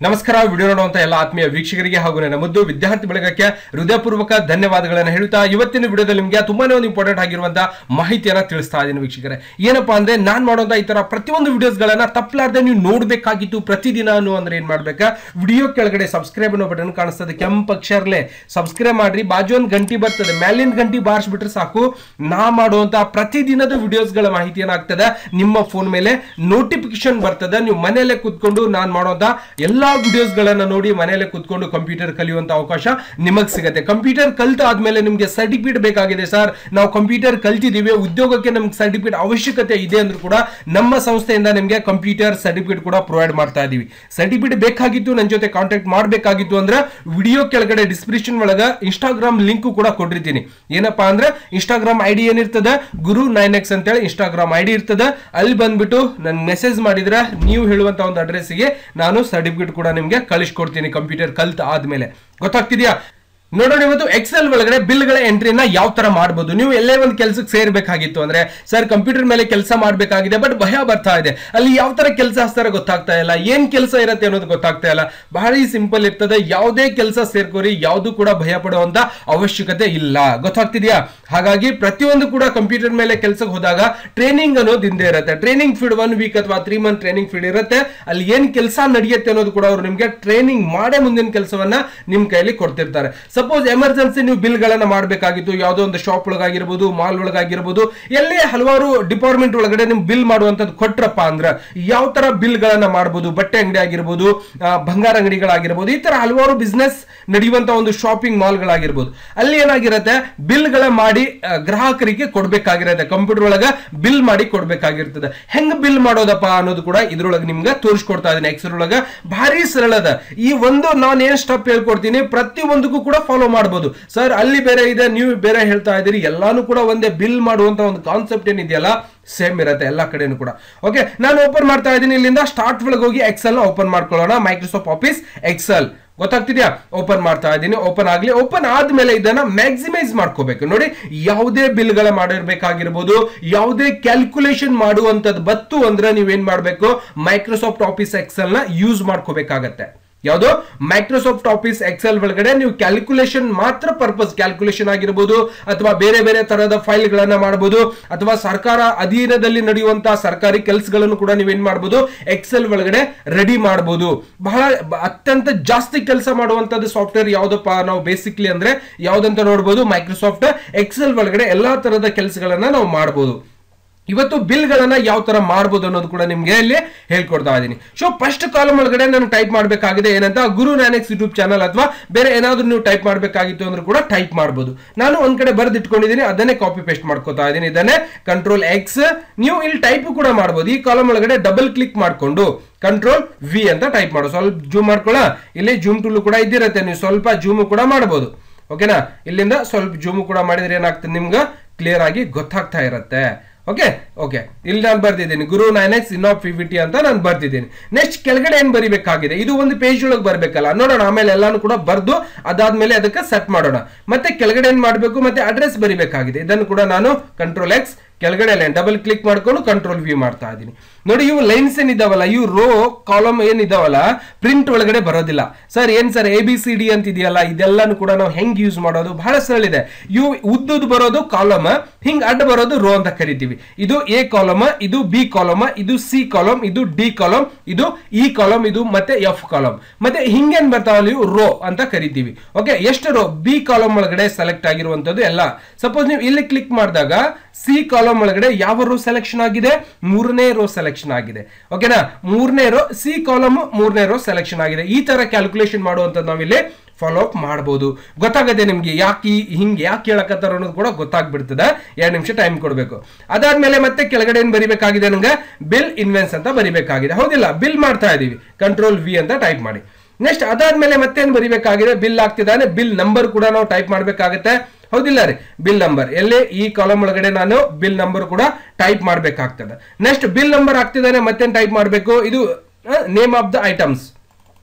ನಮಸ್ಕಾರ ವಿಡಿಯೋ ನೋಡುವಂತ ಎಲ್ಲ ಆತ್ಮೀಯ ವೀಕ್ಷಕರಿಗೆ ಹಾಗೂ ನನ್ನ ಮುದ್ದು ವಿದ್ಯಾರ್ಥಿ ಬಳಗಕ್ಕೆ ಹೃದಯಪೂರ್ವಕ ಧನ್ಯವಾದಗಳನ್ನು ಹೇಳ್ತಾ ಇವತ್ತಿನ ವಿಡಿಯೋದಲ್ಲಿ ನಿಮಗೆ ತುಂಬಾನೇ ಒಂದು ಇಂಪಾರ್ಟೆಂಟ್ ಆಗಿರುವಂತಹ ಮಾಹಿತಿಯನ್ನ ತಿಳಿಸ್ತಾ ಇದ್ದೀನಿ ವೀಕ್ಷಕರೇ ಏನಪ್ಪಾ ಅಂದ್ರೆ ನಾನ್ ಮಾಡುವಂತ ಈ ತರ ಪ್ರತಿಯೊಂದು ವಿಡಿಯೋಸ್ಗಳನ್ನ ತಪ್ಪಲಾರ್ದೆ ನೀವು ನೋಡ್ಬೇಕಾಗಿತ್ತು ಪ್ರತಿದಿನ ಅನ್ನು ಅಂದ್ರೆ ಏನ್ ಮಾಡ್ಬೇಕಾ ವಿಡಿಯೋ ಕೆಳಗಡೆ ಸಬ್ಸ್ಕ್ರೈಬ್ ಅನ್ನೋ ಬಟನ್ ಕಾಣಿಸ್ತದೆ ಕೆಂಪು ಅಕ್ಷರಲೆ ಸಬ್ಸ್ಕ್ರೈಬ್ ಮಾಡ್ರಿ ಬಾಜು ಒಂದು ಗಂಟಿ ಬರ್ತದೆ ಮೇಲಿನ ಗಂಟಿ ಬಾರಿಸ್ಬಿಟ್ರೆ ಸಾಕು ನಾ ಮಾಡುವಂತ ಪ್ರತಿದಿನದ ವಿಡಿಯೋಸ್ಗಳ ಮಾಹಿತಿಯನ್ನ ಆಗ್ತದೆ ನಿಮ್ಮ ಫೋನ್ ಮೇಲೆ ನೋಟಿಫಿಕೇಶನ್ ಬರ್ತದೆ ನೀವು ಮನೆಯಲ್ಲೇ ಕೂತ್ಕೊಂಡು ನಾನು ಮಾಡುವಂತ ಎಲ್ಲಾ ವಿಡಿಯೋಸ್ಗಳನ್ನ ನೋಡಿ ಮನೆಯಲ್ಲೇ ಕೂತ್ಕೊಂಡು ಕಂಪ್ಯೂಟರ್ ಕಲಿಯುವಂತ ಅವಕಾಶ ನಿಮಗೆ ಸಿಗುತ್ತೆ ಕಂಪ್ಯೂಟರ್ ಕಲ್ತ ಆದ್ಮೇಲೆ ನಿಮಗೆ ಸರ್ಟಿಫಿಕೇಟ್ ಬೇಕಾಗಿದೆ ಸರ್ ನಾವು ಕಂಪ್ಯೂಟರ್ ಕಲ್ತಿದೀವಿ ಉದ್ಯೋಗಕ್ಕೆ ನಮ್ಗೆ ಸರ್ಟಿಫಿಕೇಟ್ ಅವಶ್ಯಕತೆ ಇದೆ ಅಂದ್ರೂ ಕೂಡ ನಮ್ಮ ಸಂಸ್ಥೆಯಿಂದ ನಿಮಗೆ ಕಂಪ್ಯೂಟರ್ ಸರ್ಟಿಫಿಕೇಟ್ ಕೂಡ ಪ್ರೊವೈಡ್ ಮಾಡ್ತಾ ಇದೀವಿ ಸರ್ಟಿಫಿಕೇಟ್ ಬೇಕಾಗಿತ್ತು ನನ್ನ ಜೊತೆ ಕಾಂಟ್ಯಾಕ್ಟ್ ಮಾಡಬೇಕಾಗಿತ್ತು ಅಂದ್ರೆ ವಿಡಿಯೋ ಕೆಳಗಡೆ ಡಿಸ್ಕ್ರಿಪ್ಷನ್ ಒಳಗ ಇನ್ಸ್ಟಾಗ್ರಾಮ್ ಲಿಂಕ್ ಕೂಡ ಕೊಟ್ಟಿರ್ತೀನಿ ಏನಪ್ಪಾ ಅಂದ್ರೆ ಇನ್ಸ್ಟಾಗ್ರಾಮ್ ಐ ಡಿ ಏನಿರ್ತದೆ ಗುರು ನೈನ್ ಎಕ್ಸ್ ಅಂತೇಳಿ ಇನ್ಸ್ಟಾಗ್ರಾಮ್ ಐ ಡಿ ಇರ್ತದೆ ಅಲ್ಲಿ ಬಂದ್ಬಿಟ್ಟು ನನ್ ಮೆಸೇಜ್ ಮಾಡಿದ್ರೆ ನೀವು ಹೇಳುವಂತ ಒಂದು ಅಡ್ರೆಸ್ಗೆ ನಾನು ಸರ್ಟಿಫಿಕೇಟ್ ಕೂಡ ನಿಮ್ಗೆ ಕಳಿಸ್ಕೊಡ್ತೀನಿ ಕಂಪ್ಯೂಟರ್ ಕಲ್ತ್ ಆದ್ಮೇಲೆ ಗೊತ್ತಾಗ್ತಿದ್ಯಾ ನೋಡೋಣ ಇವತ್ತು ಎಕ್ಸೆಲ್ ಒಳಗಡೆ ಬಿಲ್ಗಳ ಎಂಟ್ರಿನ ಯಾವ ತರ ಮಾಡಬಹುದು ನೀವು ಎಲ್ಲೇ ಒಂದು ಕೆಲಸಕ್ಕೆ ಸೇರ್ಬೇಕಾಗಿತ್ತು ಅಂದ್ರೆ ಸರ್ ಕಂಪ್ಯೂಟರ್ ಮೇಲೆ ಕೆಲಸ ಮಾಡಬೇಕಾಗಿದೆ ಬಟ್ ಭಯ ಬರ್ತಾ ಇದೆ ಅಲ್ಲಿ ಯಾವ ತರ ಕೆಲಸ ಹಚ್ತಾರೆ ಗೊತ್ತಾಗ್ತಾ ಇಲ್ಲ ಏನ್ ಕೆಲಸ ಇರುತ್ತೆ ಅನ್ನೋದು ಗೊತ್ತಾಗ್ತಾ ಇಲ್ಲ ಬಹಳ ಸಿಂಪಲ್ ಇರ್ತದೆ ಯಾವುದೇ ಕೆಲಸ ಸೇರ್ಕೋರಿ ಯಾವುದು ಕೂಡ ಭಯ ಪಡುವಂತ ಅವಶ್ಯಕತೆ ಇಲ್ಲ ಗೊತ್ತಾಗ್ತಿದ್ಯಾ ಹಾಗಾಗಿ ಪ್ರತಿಯೊಂದು ಕೂಡ ಕಂಪ್ಯೂಟರ್ ಮೇಲೆ ಕೆಲಸಕ್ಕೆ ಹೋದಾಗ ಟ್ರೈನಿಂಗ್ ಅನ್ನೋದು ಹಿಂದೆ ಇರುತ್ತೆ ಟ್ರೈನಿಂಗ್ ಫೀಡ್ ಒನ್ ವೀಕ್ ಅಥವಾ ತ್ರೀ ಮಂತ್ ಟ್ರೈನಿಂಗ್ ಫೀಡ್ ಇರುತ್ತೆ ಅಲ್ಲಿ ಏನ್ ಕೆಲಸ ನಡೆಯುತ್ತೆ ಅನ್ನೋದು ಕೂಡ ಅವರು ನಿಮ್ಗೆ ಟ್ರೈನಿಂಗ್ ಮಾಡೇ ಮುಂದಿನ ಕೆಲಸವನ್ನ ನಿಮ್ ಕೈಯಲ್ಲಿ ಕೊಡ್ತಿರ್ತಾರೆ ಸಪೋಸ್ ಎಮರ್ಜೆನ್ಸಿ ನೀವು ಬಿಲ್ ಗಳನ್ನ ಮಾಡಬೇಕಾಗಿತ್ತು ಯಾವುದೋ ಒಂದು ಶಾಪ್ ಒಳಗಾಗಿರ್ಬೋದು ಮಾಲ್ ಒಳಗಾಗಿರ್ಬೋದು ಎಲ್ಲೇ ಹಲವಾರು ಡಿಪಾರ್ಟ್ಮೆಂಟ್ ಒಳಗಡೆ ನಿಮ್ ಬಿಲ್ ಮಾಡುವಂತದ್ದು ಕೊಟ್ರಪ್ಪ ಅಂದ್ರ ಯಾವ ತರ ಬಿಲ್ ಗಳನ್ನ ಮಾಡಬಹುದು ಬಟ್ಟೆ ಅಂಗಡಿ ಆಗಿರ್ಬೋದು ಆ, ಬಂಗಾರ ಅಂಗಡಿಗಳಾಗಿರ್ಬೋದು ಈ ತರ ಹಲವಾರು ಬಿಸ್ನೆಸ್ ನಡೆಯುವಂತ ಒಂದು ಶಾಪಿಂಗ್ ಮಾಲ್ಗಳಾಗಿರ್ಬೋದು ಅಲ್ಲಿ ಏನಾಗಿರುತ್ತೆ ಬಿಲ್ ಗಳ ಮಾಡಿ ಆ, ಗ್ರಾಹಕರಿಗೆ ಕೊಡ್ಬೇಕಾಗಿರುತ್ತೆ ಕಂಪ್ಯೂಟರ್ ಒಳಗ ಬಿಲ್ ಮಾಡಿ ಕೊಡ್ಬೇಕಾಗಿರ್ತದೆ ಹೆಂಗ್ ಬಿಲ್ ಮಾಡೋದಪ್ಪ ಅನ್ನೋದು ಕೂಡ ಇದ್ರೊಳಗೆ ನಿಮ್ಗೆ ತೋರಿಸ್ಕೊಡ್ತಾ ಇದೀನಿ ಎಕ್ಸೆಲ್ ಒಳಗ ಭಾರಿ ಸರಳದ ಈ ಒಂದು ನಾನು ಏನ್ ಸ್ಟೆಪ್ ಹೇಳ್ಕೊಡ್ತೀನಿ ಪ್ರತಿ ಒಂದಕ್ಕೂ ಕೂಡ ಫಾಲೋ ಮಾಡಬಹುದು ಸರ್ ಅಲ್ಲಿ ಬೇರೆ ಇದೆ ನೀವು ಬೇರೆ ಹೇಳ್ತಾ ಇದ್ದೀರಿ ಎಲ್ಲಾನು ಕೂಡ ಒಂದೇ ಬಿಲ್ ಮಾಡುವಂತ ಒಂದು ಕಾನ್ಸೆಪ್ಟ್ ಏನಿದೆಯಲ್ಲ ಸೇಮ್ ಇರುತ್ತೆ ಎಲ್ಲ ಕಡೆನೂ ಕೂಡ ಓಕೆ ನಾನು ಓಪನ್ ಮಾಡ್ತಾ ಇದ್ದೀನಿ ಇಲ್ಲಿಂದ ಸ್ಟಾರ್ಟ್ ಒಳಗೆ ಹೋಗಿ ಎಕ್ಸೆಲ್ ಓಪನ್ ಮಾಡ್ಕೊಳ್ಳೋಣ ಮೈಕ್ರೋಸಾಫ್ಟ್ ಆಫೀಸ್ ಎಕ್ಸೆಲ್ ಗೊತ್ತಾಗ್ತಿದ್ಯಾ ಓಪನ್ ಮಾಡ್ತಾ ಇದ್ದೀನಿ ಓಪನ್ ಆಗ್ಲಿ ಓಪನ್ ಆದ್ಮೇಲೆ ಇದನ್ನ ಮ್ಯಾಕ್ಸಿಮೈಸ್ ಮಾಡ್ಕೋಬೇಕು ನೋಡಿ ಯಾವುದೇ ಬಿಲ್ ಗಳ ಮಾಡಿರ್ಬೇಕಾಗಿರ್ಬೋದು ಯಾವುದೇ ಕ್ಯಾಲ್ಕುಲೇಷನ್ ಮಾಡುವಂತದ್ದು ಬತ್ತು ಅಂದ್ರೆ ನೀವೇನ್ ಮಾಡ್ಬೇಕು ಮೈಕ್ರೋಸಾಫ್ಟ್ ಆಫೀಸ್ ಎಕ್ಸೆಲ್ ನ ಯೂಸ್ ಮಾಡ್ಕೋಬೇಕಾಗತ್ತೆ ಯಾವುದು ಮೈಕ್ರೋಸಾಫ್ಟ್ ಆಫೀಸ್ ಎಕ್ಸೆಲ್ ಒಳಗಡೆ ನೀವು ಕ್ಯಾಲ್ಕುಲೇಷನ್ ಮಾತ್ರ ಪರ್ಪಸ್ ಕ್ಯಾಲ್ಕುಲೇಷನ್ ಆಗಿರ್ಬೋದು ಅಥವಾ ಬೇರೆ ಬೇರೆ ತರಹದ ಫೈಲ್ ಗಳನ್ನ ಮಾಡಬಹುದು ಅಥವಾ ಸರ್ಕಾರ ಅಧೀನದಲ್ಲಿ ನಡೆಯುವಂತಹ ಸರ್ಕಾರಿ ಕೆಲಸಗಳನ್ನು ಕೂಡ ನೀವೇನ್ ಮಾಡಬಹುದು ಎಕ್ಸೆಲ್ ಒಳಗಡೆ ರೆಡಿ ಮಾಡಬಹುದು ಬಹಳ ಬ- ಅತ್ಯಂತ ಜಾಸ್ತಿ ಕೆಲಸ ಮಾಡುವಂತದ್ದು ಸಾಫ್ಟ್ವೇರ್ ಯಾವ್ದಪ್ಪ ನಾವು ಬೇಸಿಕ್ಲಿ ಅಂದ್ರೆ ಯಾವ್ದಂತ ನೋಡಬಹುದು ಮೈಕ್ರೋಸಾಫ್ಟ್ ಎಕ್ಸೆಲ್ ಒಳಗಡೆ ಎಲ್ಲಾ ತರಹದ ಕೆಲಸಗಳನ್ನ ನಾವು ಮಾಡಬಹುದು ಇವತ್ತು ಬಿಲ್ ಗಳನ್ನ ಯಾವ ತರ ಮಾಡಬಹುದು ಅನ್ನೋದು ಕೂಡ ನಿಮ್ಗೆ ಇಲ್ಲಿ ಹೇಳ್ಕೊಡ್ತಾ ಇದ್ದೀನಿ ಸೊ ಫಸ್ಟ್ ಕಾಲಮ್ ಒಳಗಡೆ ನಾನು ಟೈಪ್ ಮಾಡಬೇಕಾಗಿದೆ ಏನಂತ ಗುರು ನಾನೆಕ್ಸ್ ಯೂಟ್ಯೂಬ್ ಚಾನಲ್ ಅಥವಾ ಬೇರೆ ಏನಾದ್ರೂ ನೀವು ಟೈಪ್ ಮಾಡಬೇಕಾಗಿತ್ತು ಅಂದ್ರೆ ಕೂಡ ಟೈಪ್ ಮಾಡಬಹುದು ನಾನು ಒಂದ್ ಕಡೆ ಬರೆದಿಟ್ಕೊಂಡಿದ್ದೀನಿ ಅದನ್ನೇ ಕಾಪಿ ಪೇಸ್ಟ್ ಮಾಡ್ಕೋತಾ ಇದ್ದೀನಿ ಇದನ್ನೇ ಕಂಟ್ರೋಲ್ ಎಕ್ಸ್ ನೀವು ಇಲ್ಲಿ ಟೈಪ್ ಕೂಡ ಮಾಡಬಹುದು ಈ ಕಾಲಮ್ ಒಳಗಡೆ ಡಬಲ್ ಕ್ಲಿಕ್ ಮಾಡ್ಕೊಂಡು ಕಂಟ್ರೋಲ್ ವಿ ಅಂತ ಟೈಪ್ ಮಾಡು ಸ್ವಲ್ಪ ಜೂಮ್ ಮಾಡ್ಕೊಳ್ಳ ಇಲ್ಲಿ ಜೂಮ್ ಟೂಲ್ ಕೂಡ ಇದ್ದಿರತ್ತೆ ನೀವು ಸ್ವಲ್ಪ ಜೂಮ್ ಕೂಡ ಮಾಡಬಹುದು ಓಕೆನಾ ಇಲ್ಲಿಂದ ಸ್ವಲ್ಪ ಜೂಮ್ ಕೂಡ ಮಾಡಿದ್ರೆ ಏನಾಗ್ತದೆ ನಿಮ್ಗೆ ಕ್ಲಿಯರ್ ಆಗಿ ಗೊತ್ತಾಗ್ತಾ ಇರತ್ತೆ ಓಕೆ ಓಕೆ ಇಲ್ಲಿ ನಾನು ಬರ್ತಿದ್ದೀನಿ Guru nine X in P V T ಅಂತ ನಾನು ಬರ್ತಿದ್ದೀನಿ ನೆಕ್ಸ್ಟ್ ಕೆಳಗಡೆ ಏನ್ ಬರಿಬೇಕಾಗಿದೆ ಇದು ಒಂದು ಪೇಜ್ ಒಳಗೆ ಬರ್ಬೇಕಲ್ಲ ನೋಡೋಣ ಆಮೇಲೆ ಎಲ್ಲಾನು ಕೂಡ ಬರ್ದು ಅದಾದ್ಮೇಲೆ ಅದಕ್ಕೆ ಸೆಟ್ ಮಾಡೋಣ ಮತ್ತೆ ಕೆಳಗಡೆ ಏನ್ ಮಾಡಬೇಕು ಮತ್ತೆ ಅಡ್ರೆಸ್ ಬರಿಬೇಕಾಗಿದೆ ಇದನ್ನು ಕೂಡ ನಾನು ಕಂಟ್ರೋಲ್ ಎಕ್ಸ್ ಕೆಳಗಡೆ ಲೈನ್ ಡಬಲ್ ಕ್ಲಿಕ್ ಮಾಡ್ಕೊಂಡು ಕಂಟ್ರೋಲ್ ವ್ಯೂ ಮಾಡ್ತಾ ಇದ್ದೀನಿ ನೋಡಿ ಇವು ಲೈನ್ಸ್ ಏನಿದಾವಲ್ಲ ಇವು ರೋ ಕಾಲಮ್ ಏನಿದಾವಲ್ಲ ಪ್ರಿಂಟ್ ಒಳಗಡೆ ಬರೋದಿಲ್ಲ ಸರ್ ಏನ್ sir A B C D ಅಂತ ಇದೆಯಲ್ಲ ಇದೆಲ್ಲಾನು ಕೂಡ ನಾವು ಹೆಂಗ್ ಯೂಸ್ ಮಾಡೋದು ಬಹಳ ಸರಳ ಇದೆ ಇವು ಉದ್ದದ್ದು ಬರೋದು ಕಾಲಮ್ ಹಿಂಗ್ ಅಡ್ಡ ಬರೋದು ರೋ ಅಂತ ಕರಿತೀವಿ ಇದು ಎ ಕಾಲಮ್ ಇದು ಬಿ ಕಾಲಮ್ ಇದು ಸಿ ಕಾಲಮ್ ಇದು ಡಿ ಕಾಲಮ್ ಇದು ಇ ಕಾಲಮ್ ಇದು ಮತ್ತೆ ಎಫ್ ಕಾಲಮ್ ಮತ್ತೆ ಹಿಂಗೇನ್ ಬರ್ತಾವಲ್ಲ ಇವು ರೋ ಅಂತ ಕರಿತೀವಿ ಓಕೆ ಎಷ್ಟು ರೋ ಬಿ ಕಾಲಮ್ ಒಳಗಡೆ ಸೆಲೆಕ್ಟ್ ಆಗಿರುವಂತದ್ದು ಎಲ್ಲ ಸಪೋಸ್ ನೀವು ಇಲ್ಲಿ ಕ್ಲಿಕ್ ಮಾಡಿದಾಗ ಸಿ ಕಾಲಮ್ ಒಳಗಡೆ ಯಾವ ರೋ ಸೆಲೆಕ್ಷನ್ ಆಗಿದೆ ಮೂರನೇ ರೋ ಸೆಲೆಕ್ಷನ್ ಆಗಿದೆ ಓಕೆನಾ ಮೂರನೇ ರೋ ಸಿ ಕಾಲಮ್ ಮೂರನೇ ರೋ ಸೆಲೆಕ್ಷನ್ ಆಗಿದೆ ಈ ತರ ಕ್ಯಾಲ್ಕುಲೇಷನ್ ಮಾಡುವಂತದ್ದು ನಾವಿಲ್ಲಿ ಫಾಲೋ ಅಪ್ ಮಾಡಬಹುದು ಗೊತ್ತಾಗತ್ತೆ ನಿಮ್ಗೆ ಯಾಕೆ ಈ- ಹಿಂಗೆ ಯಾಕೆ ಕೇಳಕತ್ತಾರ ಅನ್ನೋದು ಕೂಡ ಗೊತ್ತಾಗ್ಬಿಡ್ತದೆ ಎರಡು ನಿಮಿಷ ಟೈಮ್ ಕೊಡಬೇಕು ಅದಾದ್ಮೇಲೆ ಮತ್ತೆ ಕೆಳಗಡೆ ಏನ್ ಬರಿಬೇಕಾಗಿದೆ ನಂಗೆ ಬಿಲ್ ಇನ್ವೆನ್ಸ್ ಅಂತ ಬರಿಬೇಕಾಗಿದೆ ಹೌದಿಲ್ಲ ಬಿಲ್ ಮಾಡ್ತಾ ಇದೀವಿ ಕಂಟ್ರೋಲ್ ವಿ ಅಂತ ಟೈಪ್ ಮಾಡಿ ನೆಕ್ಸ್ಟ್ ಅದಾದ್ಮೇಲೆ ಮತ್ತೇನ್ ಬರಿಬೇಕಾಗಿದೆ ಬಿಲ್ ಆಗ್ತಿದ್ದಾನೆ ಬಿಲ್ ನಂಬರ್ ಕೂಡ ನಾವು ಟೈಪ್ ಮಾಡ್ಬೇಕಾಗತ್ತೆ ಹೌದಿಲ್ಲ ರೀ ಬಿಲ್ ನಂಬರ್ ಎಲ್ಲಿ ಈ ಕಾಲಮ್ ಒಳಗಡೆ ನಾನು ಬಿಲ್ ನಂಬರ್ ಕೂಡ ಟೈಪ್ ಮಾಡ್ಬೇಕಾಗ್ತದೆ ನೆಕ್ಸ್ಟ್ ಬಿಲ್ ನಂಬರ್ ಆಗ್ತಿದ್ದಾನೆ ಮತ್ತೇನ್ ಟೈಪ್ ಮಾಡಬೇಕು ಇದು name of the items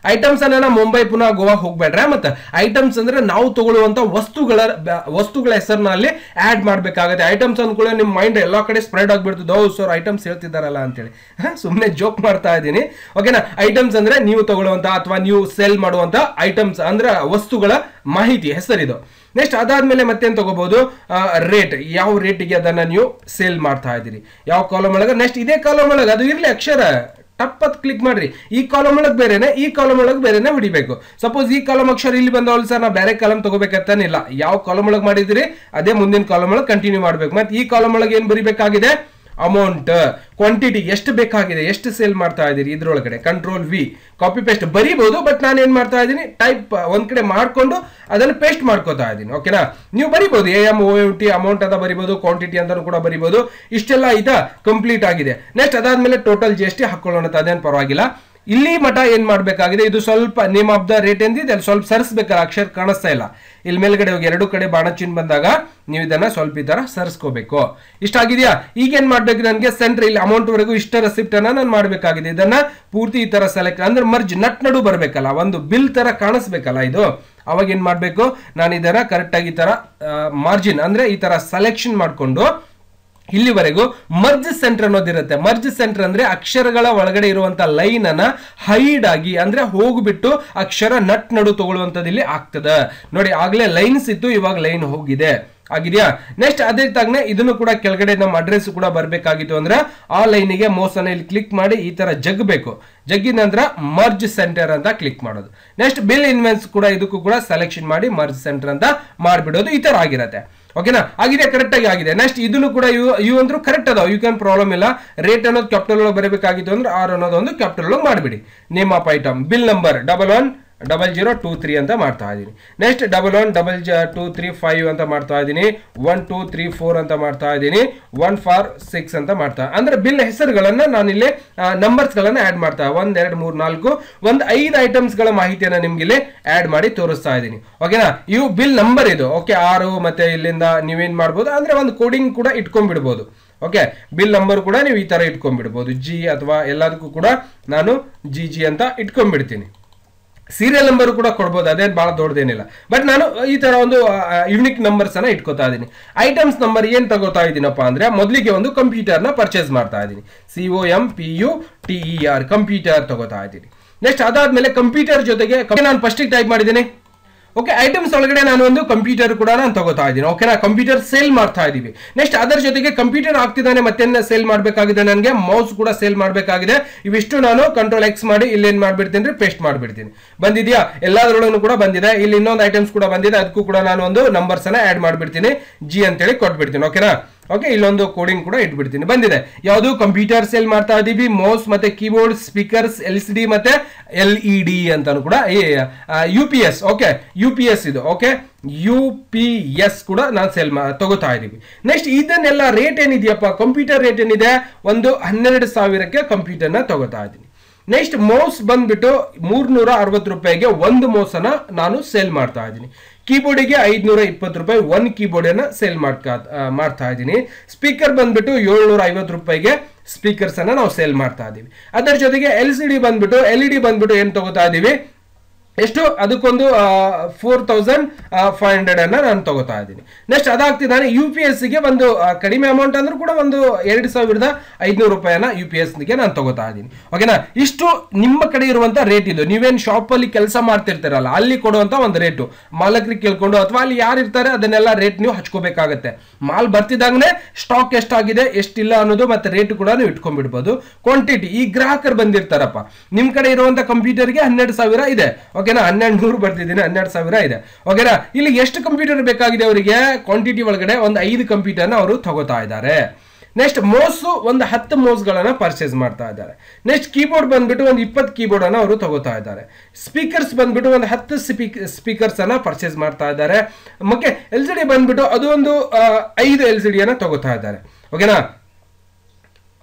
items ಅನ್ನ ಮುಂಬೈ ಪುನಃ ಗೋವಾ ಹೋಗ್ಬೇಡ್ರೆ ಮತ್ತೆ ಐಟಮ್ಸ್ ಅಂದ್ರೆ ನಾವು ತಗೊಳ್ಳುವಂತ ವಸ್ತುಗಳ ಬ- ವಸ್ತುಗಳ ಹೆಸರನ್ನ ಅಲ್ಲಿ ಆಡ್ ಮಾಡ್ಬೇಕಾಗುತ್ತೆ ಐಟಮ್ಸ್ ಅಂದ್ಕೊಳ್ಳಿ ನಿಮ್ಮ ಮೈಂಡ್ ಎಲ್ಲಾ ಕಡೆ ಸ್ಪ್ರೆಡ್ ಆಗ್ಬಿಡ್ತದೆ ಹೌದು ಸರ್ ಐಟಮ್ಸ್ ಹೇಳ್ತಿದ್ದಾರಲ್ಲ ಅಂತೇಳಿ ಸುಮ್ಮನೆ ಜೋಕ್ ಮಾಡ್ತಾ ಇದ್ದೀನಿ ಓಕೆನಾ ಐಟಮ್ಸ್ ಅಂದ್ರೆ ನೀವು ತಗೊಳ್ಳುವಂತ ಅಥವಾ ನೀವು ಸೆಲ್ ಮಾಡುವಂತ ಐಟಮ್ಸ್ ಅಂದ್ರೆ ವಸ್ತುಗಳ ಮಾಹಿತಿ ಹೆಸರಿದು ನೆಕ್ಸ್ಟ್ ಅದಾದ್ಮೇಲೆ ಮತ್ತೇನ್ ತಗೋಬಹುದು ರೇಟ್ ಯಾವ ರೇಟಿಗೆ ಅದನ್ನ ನೀವು ಸೇಲ್ ಮಾಡ್ತಾ ಇದ್ದೀರಿ ಯಾವ ಕಾಲಮ್ ಒಳಗೆ ನೆಕ್ಸ್ಟ್ ಇದೇ ಕಾಲಮ್ ಒಳಗೆ ಅದು ಇರ್ಲಿ ಅಕ್ಷರ ಟಪ್ಪತ್ ಕ್ಲಿಕ್ ಮಾಡ್ರಿ ಈ ಕಾಲಮ್ ಒಳಗೆ ಬೇರೆನೆ ಈ ಕಾಲಮ್ ಒಳಗೆ ಬೇರೆನೆ ಹೊಡಿಬೇಕು ಸಪೋಸ್ ಈ ಕಾಲಮ್ ಅಕ್ಷರ ಇಲ್ಲಿ ಬಂದವಳು ಸರ್ ನಾ ಬೇರೆ ಕಾಲಮ್ ತಗೋಬೇಕಂತಾನಿಲ್ಲ ಯಾವ ಕಾಲಮ್ ಒಳಗೆ ಮಾಡಿದಿರಿ ಅದೇ ಮುಂದಿನ ಕಾಲಮ್ ಒಳಗೆ ಕಂಟಿನ್ಯೂ ಮಾಡ್ಬೇಕು ಮತ್ತೆ ಈ ಕಾಲಮ್ ಒಳಗೆ ಏನ್ ಬರಿಬೇಕಾಗಿದೆ ಅಮೌಂಟ್ ಕ್ವಾಂಟಿಟಿ ಎಷ್ಟು ಬೇಕಾಗಿದೆ ಎಷ್ಟು ಸೇಲ್ ಮಾಡ್ತಾ ಇದ್ದೀರಿ ಇದ್ರೊಳಗಡೆ ಕಂಟ್ರೋಲ್ ವಿ ಕಾಪಿ ಪೇಸ್ಟ್ ಬರೀಬಹುದು ಬಟ್ ನಾನು ಏನ್ ಮಾಡ್ತಾ ಇದ್ದೀನಿ ಟೈಪ್ ಒಂದ್ ಕಡೆ ಮಾಡ್ಕೊಂಡು ಅದನ್ನು ಪೇಸ್ಟ್ ಮಾಡ್ಕೋತಾ ಇದ್ದೀನಿ ಓಕೆನಾ ನೀವು ಬರಿಬಹುದು A M O M T amount ಅಂತ ಬರಿಬಹುದು ಕ್ವಾಂಟಿಟಿ ಅಂತಾನು ಕೂಡ ಬರಿಬಹುದು ಇಷ್ಟೆಲ್ಲ ಆಯ್ತಾ ಕಂಪ್ಲೀಟ್ ಆಗಿದೆ ನೆಕ್ಸ್ಟ್ ಅದಾದ್ಮೇಲೆ ಟೋಟಲ್ ಜಿ ಎಸ್ ಟಿ ಹಾಕೊಳ್ಳೋಣ ಅಂತ ಅದೇನು ಪರವಾಗಿಲ್ಲ ಇಲ್ಲಿ ಮಠ ಏನ್ ಮಾಡ್ಬೇಕಾಗಿದೆ ಇದು ಸ್ವಲ್ಪ ನೇಮ್ ಆಫ್ ದ ರೇಟ್ ಎಂದಿದೆ ಅಲ್ಲಿ ಸ್ವಲ್ಪ ಸರಿಸ್ಬೇಕಲ್ಲ ಅಕ್ಷರ ಕಾಣಿಸ್ತಾ ಇಲ್ಲ ಇಲ್ಲಿ ಮೇಲ್ಗಡೆ ಹೋಗಿ ಎರಡು ಕಡೆ ಬಾಣ ಚಿನ್ ಬಂದಾಗ ನೀವು ಇದನ್ನ ಸ್ವಲ್ಪ ಈ ತರ ಸರಿಸ್ಕೋಬೇಕು ಇಷ್ಟ ಆಗಿದೆಯಾ ಈಗ ಏನ್ ಮಾಡ್ಬೇಕು ನನಗೆ ಸೆಂಟ್ರ್ ಇಲ್ಲಿ ಅಮೌಂಟ್ ವರೆಗೂ ಇಷ್ಟ ರೆಸಿಪ್ಟ್ ಅನ್ನ ನಾನು ಮಾಡ್ಬೇಕಾಗಿದೆ ಇದನ್ನ ಪೂರ್ತಿ ಈ ತರ ಸೆಲೆಕ್ಟ್ ಅಂದ್ರೆ ಮರ್ಜ್ ನಟ್ ನಡು ಬರ್ಬೇಕಲ್ಲ ಒಂದು ಬಿಲ್ ತರ ಕಾಣಿಸ್ಬೇಕಲ್ಲ ಇದು ಅವಾಗ ಏನ್ ಮಾಡ್ಬೇಕು ನಾನು ಇದನ್ನ ಕರೆಕ್ಟ್ ಆಗಿ ಈ ತರ ಮಾರ್ಜಿನ್ ಅಂದ್ರೆ ಈ ತರ ಸೆಲೆಕ್ಷನ್ ಮಾಡ್ಕೊಂಡು ಇಲ್ಲಿವರೆಗೂ ಮರ್ಜ್ ಸೆಂಟರ್ ಅನ್ನೋದಿರುತ್ತೆ ಮರ್ಜ್ ಸೆಂಟರ್ ಅಂದ್ರೆ ಅಕ್ಷರಗಳ ಒಳಗಡೆ ಇರುವಂತ ಲೈನ್ ಅನ್ನ ಹೈಡ್ ಆಗಿ ಅಂದ್ರೆ ಹೋಗ್ಬಿಟ್ಟು ಅಕ್ಷರ ನಟ್ ನಡು ತಗೊಳ್ಳುವಂತದ್ದು ಇಲ್ಲಿ ಆಗ್ತದೆ ನೋಡಿ ಆಗ್ಲೇ ಲೈನ್ಸ್ ಇತ್ತು ಇವಾಗ ಲೈನ್ ಹೋಗಿದೆ ಆಗಿದೆಯಾ ನೆಕ್ಸ್ಟ್ ಅದೇ ತಾಗ್ನೆ ಇದನ್ನು ಕೂಡ ಕೆಳಗಡೆ ನಮ್ಮ ಅಡ್ರೆಸ್ ಕೂಡ ಬರಬೇಕಾಗಿತ್ತು ಅಂದ್ರೆ ಆ ಲೈನಿಗೆ ಮೋಸನ ಇಲ್ಲಿ ಕ್ಲಿಕ್ ಮಾಡಿ ಈ ತರ ಜಗ್ಬೇಕು ಜಗ್ಗಿದ ನಂತರ ಮರ್ಜ್ ಸೆಂಟರ್ ಅಂತ ಕ್ಲಿಕ್ ಮಾಡೋದು ನೆಕ್ಸ್ಟ್ ಬಿಲ್ ಇನ್ವೆನ್ಸ್ ಕೂಡ ಇದಕ್ಕೂ ಕೂಡ ಸೆಲೆಕ್ಷನ್ ಮಾಡಿ ಮರ್ಜ್ ಸೆಂಟರ್ ಅಂತ ಮಾಡ್ಬಿಡೋದು ಈ ತರ ಆಗಿರತ್ತೆ ಓಕೆನಾ ಆಗಿದೆ ಕರೆಕ್ಟ್ ಆಗಿ ಆಗಿದೆ ನೆಕ್ಸ್ಟ್ ಇದನ್ನು ಕೂಡ ಇವು ಇವು ಅಂದ್ರೂ ಕರೆಕ್ಟ್ ಅದಾವ ಯು ಕ್ಯಾನ್ ಪ್ರಾಬ್ಲಮ್ ಇಲ್ಲ ರೇಟ್ ಅನ್ನೋದು ಕ್ಯಾಪಿಟಲ್ ಒಳಗೆ ಬರಬೇಕಾಗಿತ್ತು ಅಂದ್ರೆ ಆರ್ ಅನ್ನೋದು ಒಂದು ಕ್ಯಾಪಿಟಲ್ ಒಳಗೆ ಮಾಡಿಬಿಡಿ name of item bill number double one double zero two three ಅಂತ ಮಾಡ್ತಾ ಇದ್ದೀನಿ next double one double zero two three five ಅಂತ ಮಾಡ್ತಾ ಇದ್ದೀನಿ ಒನ್ ಟೂ ತ್ರೀ ಫೋರ್ ಅಂತ ಮಾಡ್ತಾ ಇದ್ದೀನಿ ಒನ್ ಫಾರ್ ಸಿಕ್ಸ್ ಅಂತ ಮಾಡ್ತಾ ಅಂದ್ರೆ ಬಿಲ್ ಹೆಸರುಗಳನ್ನ ನಾನು ಇಲ್ಲಿ ನಂಬರ್ಸ್ಗಳನ್ನ ಆಡ್ ಮಾಡ್ತಾ ಒಂದ್ ಎರಡು ಮೂರು ನಾಲ್ಕು ಒಂದು ಐದು ಐಟಮ್ಸ್ಗಳ ಮಾಹಿತಿಯನ್ನ ನಿಮ್ಗೆ ಇಲ್ಲಿ ಆಡ್ ಮಾಡಿ ತೋರಿಸ್ತಾ ಇದ್ದೀನಿ ಓಕೆನಾ ಇವು ಬಿಲ್ ನಂಬರ್ ಇದು ಓಕೆ ಆರು ಮತ್ತೆ ಇಲ್ಲಿಂದ ನೀವೇನ್ ಮಾಡ್ಬೋದು ಅಂದ್ರೆ ಒಂದು ಕೋಡಿಂಗ್ ಕೂಡ ಇಟ್ಕೊಂಡ್ಬಿಡ್ಬೋದು ಓಕೆ ಬಿಲ್ ನಂಬರ್ ಕೂಡ ನೀವು ಈ ತರ ಇಟ್ಕೊಂಡ್ಬಿಡ್ಬೋದು ಜಿ ಅಥವಾ ಎಲ್ಲದಕ್ಕೂ ಕೂಡ ನಾನು ಜಿ ಜಿ ಅಂತ ಇಟ್ಕೊಂಡ್ಬಿಡ್ತೀನಿ ಸೀರಿಯಲ್ ನಂಬರ್ ಕೂಡ ಕೊಡ್ಬೋದು ಅದೇನು ಭಾಳ ದೊಡ್ಡದೇನಿಲ್ಲ ಬಟ್ ನಾನು ಈ ತರ ಒಂದು ಯುನಿಕ್ ನಂಬರ್ಸ್ ಅನ್ನ ಇಟ್ಕೋತಾ ಇದ್ದೀನಿ ಐಟಮ್ಸ್ ನಂಬರ್ ಏನ್ ತಗೋತಾ ಇದ್ದೀನಪ್ಪ ಅಂದ್ರೆ ಮೊದಲಿಗೆ ಒಂದು ಕಂಪ್ಯೂಟರ್ನ ಪರ್ಚೇಸ್ ಮಾಡ್ತಾ ಇದ್ದೀನಿ C O M P U T E R computer ತಗೋತಾ ಇದ್ದೀನಿ ನೆಕ್ಸ್ಟ್ ಅದಾದ್ಮೇಲೆ ಕಂಪ್ಯೂಟರ್ ಜೊತೆಗೆ ನಾನು ಫಸ್ಟಿಗೆ ಟೈಪ್ ಮಾಡಿದ್ದೀನಿ ಓಕೆ ಐಟಮ್ಸ್ ಒಳಗಡೆ ನಾನು ಒಂದು ಕಂಪ್ಯೂಟರ್ ಕೂಡ ನಾನು ತಗೋತಾ ಇದ್ದೀನಿ ಓಕೆನಾ ಕಂಪ್ಯೂಟರ್ ಸೇಲ್ ಮಾಡ್ತಾ ಇದೀವಿ ನೆಕ್ಸ್ಟ್ ಅದರ ಜೊತೆಗೆ ಕಂಪ್ಯೂಟರ್ ಆಗ್ತಿದ್ದಾನೆ ಮತ್ತೆ ಸೇಲ್ ಮಾಡಬೇಕಾಗಿದೆ ನನಗೆ ಮೌಸ್ ಕೂಡ ಸೇಲ್ ಮಾಡಬೇಕಾಗಿದೆ ಇವಿಷ್ಟು ನಾನು ಕಂಟ್ರೋಲ್ ಎಕ್ಸ್ ಮಾಡಿ ಇಲ್ಲಿ ಏನ್ ಮಾಡ್ಬಿಡ್ತೀನಿ ಪೇಸ್ಟ್ ಮಾಡ್ಬಿಡ್ತೀನಿ ಬಂದಿದ್ಯಾ ಎಲ್ಲದರೊಳಗೂ ಕೂಡ ಬಂದಿದೆ ಇಲ್ಲಿ ಇನ್ನೊಂದು ಐಟಮ್ಸ್ ಕೂಡ ಬಂದಿದೆ ಅದಕ್ಕೂ ಕೂಡ ನಾನು ಒಂದು ನಂಬರ್ಸ್ ಅನ್ನ ಆಡ್ ಮಾಡ್ಬಿಡ್ತೀನಿ ಜಿ ಅಂತೇಳಿ ಕೊಟ್ಬಿಡ್ತೀನಿ ಓಕೆನಾ ಓಕೆ ಇಲ್ಲೊಂದು ಕೋಡಿಂಗ್ ಕೂಡ ಇಟ್ಬಿಡ್ತೀನಿ ಬಂದಿದೆ ಯಾವುದು ಕಂಪ್ಯೂಟರ್ ಸೇಲ್ ಮಾಡ್ತಾ ಇದೀವಿ ಮೌಸ್ ಮತ್ತೆ keyboard speakers L C D ಮತ್ತೆ ಎಲ್ ಇ ಡಿ ಅಂತಾನು ಕೂಡ U P S okay U P S ಇದು ಓಕೆ ಯು ಪಿ ಎಸ್ ಕೂಡ ನಾನು ಸೇಲ್ ತಗೋತಾ ಇದೀವಿ ನೆಕ್ಸ್ಟ್ ಇದನ್ನೆಲ್ಲ ರೇಟ್ ಏನಿದೆಯಪ್ಪ ಕಂಪ್ಯೂಟರ್ ರೇಟ್ ಏನಿದೆ ಒಂದು ಹನ್ನೆರಡು ಸಾವಿರಕ್ಕೆ ಕಂಪ್ಯೂಟರ್ನ ತಗೋತಾ ಇದ್ದೀನಿ ನೆಕ್ಸ್ಟ್ ಮೌಸ್ ಬಂದ್ಬಿಟ್ಟು ಮೂರ್ನೂರ ಅರವತ್ತು ರೂಪಾಯಿಗೆ ಒಂದು ಮೌಸ್ ಅನ್ನ ನಾನು ಸೇಲ್ ಮಾಡ್ತಾ ಇದ್ದೀನಿ ಕೀಬೋರ್ಡಿಗೆ ಐದ್ನೂರ ಇಪ್ಪತ್ತು ರೂಪಾಯಿ ಒನ್ ಕೀಬೋರ್ಡ್ ಅನ್ನ ಸೇಲ್ ಮಾಡ್ತಾ ಮಾಡ್ತಾ ಇದ್ದೀನಿ ಸ್ಪೀಕರ್ ಬಂದ್ಬಿಟ್ಟು ಏಳ್ನೂರ ಐವತ್ತು ರೂಪಾಯಿಗೆ ಸ್ಪೀಕರ್ಸ್ ಅನ್ನ ನಾವು ಸೇಲ್ ಮಾಡ್ತಾ ಇದೀವಿ ಅದರ ಜೊತೆಗೆ ಎಲ್ ಸಿ ಡಿ ಬಂದ್ಬಿಟ್ಟು ಎಲ್ ಇ ಡಿ ಬಂದ್ಬಿಟ್ಟು ಏನ್ ತಗೋತಾ ಇದೀವಿ ಎಷ್ಟು ಅದಕ್ಕೊಂದು ಫೋರ್ ತೌಸಂಡ್ ಫೈವ್ ಹಂಡ್ರೆಡ್ ಅನ್ನ ನಾನು ತಗೋತಾ ಇದ್ದೀನಿ ನೆಕ್ಸ್ಟ್ ಅದಾಗ್ತಿದ್ದಾನೆ ಯು ಪಿ ಎಸ್ ಗೆ ಒಂದು ಆ, ಕಡಿಮೆ ಅಮೌಂಟ್ ಅಂದ್ರೂ ಕೂಡ ಒಂದು ಎರಡು ಸಾವಿರದ ಐದುನೂರು ರೂಪಾಯಿನ ಯು ಪಿ ಎಸ್ ಗೆ ನಾನು ತಗೋತಾ ಇದ್ದೀನಿ ಓಕೆನಾ ಇಷ್ಟು ನಿಮ್ಮ ಕಡೆ ಇರುವಂತ ರೇಟ್ ಇದು ನೀವೇನು ಶಾಪ್ ಅಲ್ಲಿ ಕೆಲಸ ಮಾಡ್ತಿರ್ತೀರಲ್ಲ ಅಲ್ಲಿ ಕೊಡುವಂತ ಒಂದು ರೇಟು ಮಾಲಕರಿಗೆ ಕೇಳ್ಕೊಂಡು ಅಥವಾ ಅಲ್ಲಿ ಯಾರು ಇರ್ತಾರೆ ಅದನ್ನೆಲ್ಲ ರೇಟ್ ನೀವು ಹಚ್ಕೋಬೇಕಾಗತ್ತೆ ಮಾಲ್ ಬರ್ತಿದ್ದಾಗನೇ ಸ್ಟಾಕ್ ಎಷ್ಟಾಗಿದೆ ಎಷ್ಟಿಲ್ಲ ಅನ್ನೋದು ಮತ್ತೆ ರೇಟ್ ಕೂಡ ನೀವು ಇಟ್ಕೊಂಡ್ಬಿಡ್ಬೋದು ಕ್ವಾಂಟಿಟಿ ಈ ಗ್ರಾಹಕರು ಬಂದಿರ್ತಾರಪ್ಪ ನಿಮ್ ಕಡೆ ಇರುವಂತ ಕಂಪ್ಯೂಟರ್ಗೆ ಹನ್ನೆರಡು ಸಾವಿರ ಇದೆ ಓಕೆನಾ ಹನ್ನೆರಡು ನೂರು ಬರ್ತಿದ್ದೀನಿ ಹನ್ನೆರಡು ಸಾವಿರ ಇದೆ ಓಕೆನಾ ಇಲ್ಲಿ ಎಷ್ಟು ಕಂಪ್ಯೂಟರ್ ಬೇಕಾಗಿದೆ ಅವರಿಗೆ ಕ್ವಾಂಟಿಟಿ ಒಳಗಡೆ ಒಂದು ಐದು ಕಂಪ್ಯೂಟರ್ನ ಅವರು ತಗೋತಾ ಇದ್ದಾರೆ ನೆಕ್ಸ್ಟ್ ಮೋಸು ಒಂದು ಹತ್ತು ಮೋಸ್ಗಳನ್ನ ಪರ್ಚೇಸ್ ಮಾಡ್ತಾ ಇದ್ದಾರೆ ನೆಕ್ಸ್ಟ್ ಕೀಬೋರ್ಡ್ ಬಂದ್ಬಿಟ್ಟು ಒಂದು ಇಪ್ಪತ್ತು ಕೀಬೋರ್ಡ್ ಅನ್ನ ಅವರು ತಗೋತಾ ಇದ್ದಾರೆ ಸ್ಪೀಕರ್ಸ್ ಬಂದ್ಬಿಟ್ಟು ಒಂದು ಹತ್ತು ಸ್ಪೀಕರ್ಸ್ ಅನ್ನ ಪರ್ಚೇಸ್ ಮಾಡ್ತಾ ಇದ್ದಾರೆ ಮತ್ತೆ ಎಲ್ ಸಿ ಡಿ ಬಂದ್ಬಿಟ್ಟು ಅದು ಒಂದು ಆ, ಐದು ಎಲ್ ಸಿ ಡಿ ಅನ್ನ ತಗೋತಾ ಇದ್ದಾರೆ ಓಕೆನಾ